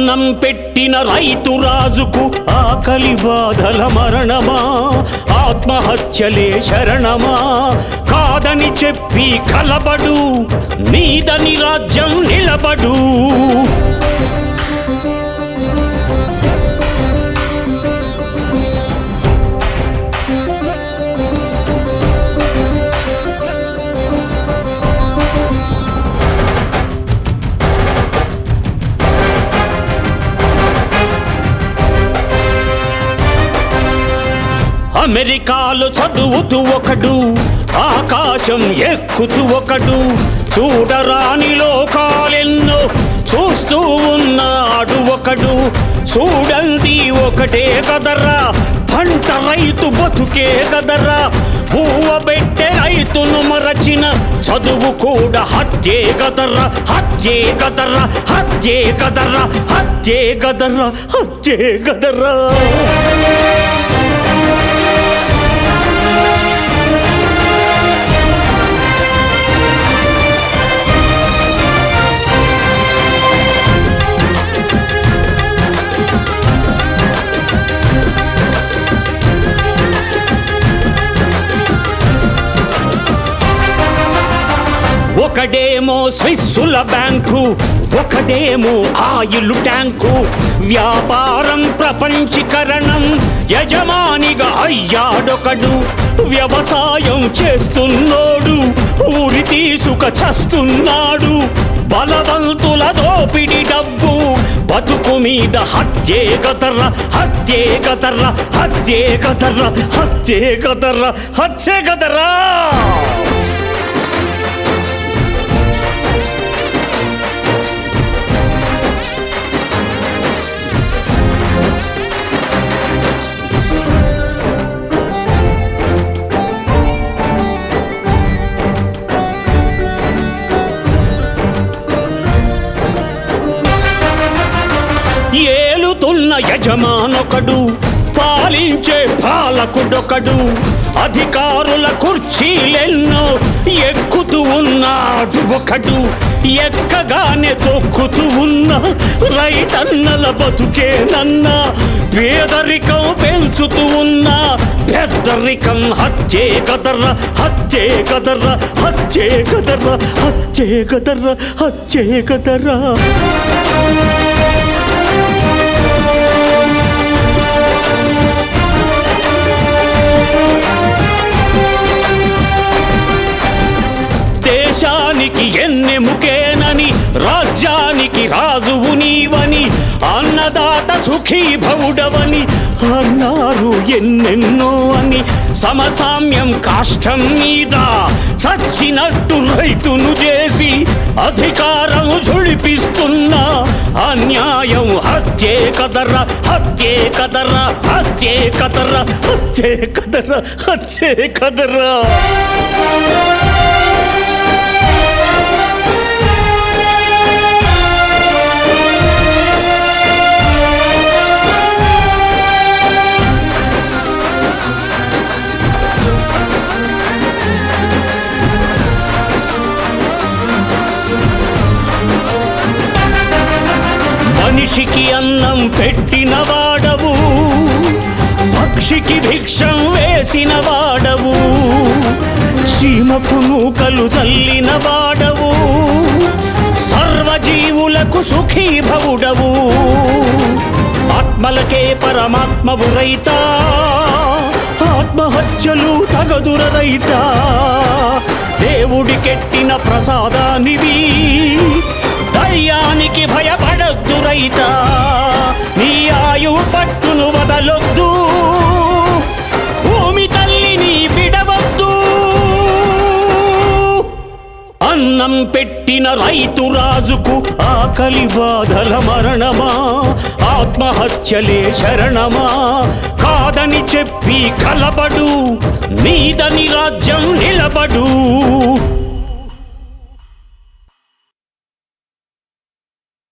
అన్నం పెట్టిన రైతు రాజుకు ఆకలి బాధల మరణమా ఆత్మహత్యలే శరణమా కాదని చెప్పి కలబడు నీదని రాజ్యం నిలబడు అమెరికాలో చదువుతూ ఒకడు ఆకాశం ఎక్కుతూ ఒకడు చూడరాని లోకాలెన్నో చూస్తూ ఉన్నాడు ఒకడు చూడండి ఒకటే కదరా పంట రైతు బతుకే కదరా పువ్వబెట్టే రైతును మరచిన చదువు కూడా హత్యే కదరా హత్యే కదరా హత్యే కదరా హత్యే కదరా హత్యే కదరా ఒకడేమో స్విస్సుల బ్యాంకు ఒకడేమో ఆయిల్ ట్యాంకు వ్యాపారం ప్రపంచీకరణం యజమానిగా అయ్యాడొకడు వ్యవసాయం చేస్తున్నోడు ఊరి తీసుక చస్తున్నాడు బలవంతుల దోపిడి డబ్బు బతుకు మీద హత్యే కదర్ర హత్యే కదర్ర హత్యే కదర్ర హత్యే కదర్ర హత్యే కదరా ఏలుతున్న యజమానొకడు పాలించే పాలకుడొకడు అధికారుల కుర్చీలెన్నో ఎక్కుతూ ఉన్నాడు ఒకడు ఎక్కగానే తొక్కుతూ ఉన్న రైతన్నల బతుకే నన్న పేదరికం పెంచుతూ ఉన్న పెద్దరికం హత్యే కదర్ర హత్యే కదర్ర హత్యే కదర్ర హత్యే కదర్ర హత్యే కదర్రా దేశానికి ఎన్నెముకేనని రాజ్యానికి రాజువు నీవని అన్నదాత సుఖీభవుడవని అన్నారు ఎన్నెన్నో అని సమసామ్యం కాష్టం మీద చచ్చినట్టు రైతును చేసి అధికారం ఝుళిపిస్తున్న అన్యాయం హత్యే కదర హత్యే కదర హత్యే కదర హత్యే కదర హత్యే కదరా మనిషికి అన్నం పెట్టిన వాడవు పక్షికి భిక్షం వేసిన వాడవు చీమకు నూకలు చల్లిన వాడవు సర్వజీవులకు సుఖీభవుడవు ఆత్మలకే పరమాత్మవు రైతా ఆత్మహత్యలు తగదుర రైతా దేవుడికెట్టిన ప్రసాదానివి దయ్యానికి భయపడద్దు రైతా నీ ఆయు పట్టును వదలొద్దు భూమి తల్లిని విడవద్దు అన్నం పెట్టిన రైతు రాజుకు ఆకలి బాధల మరణమా ఆత్మహత్యలే శరణమా కాదని చెప్పి కలబడు నీదని రాజ్యం నిలబడు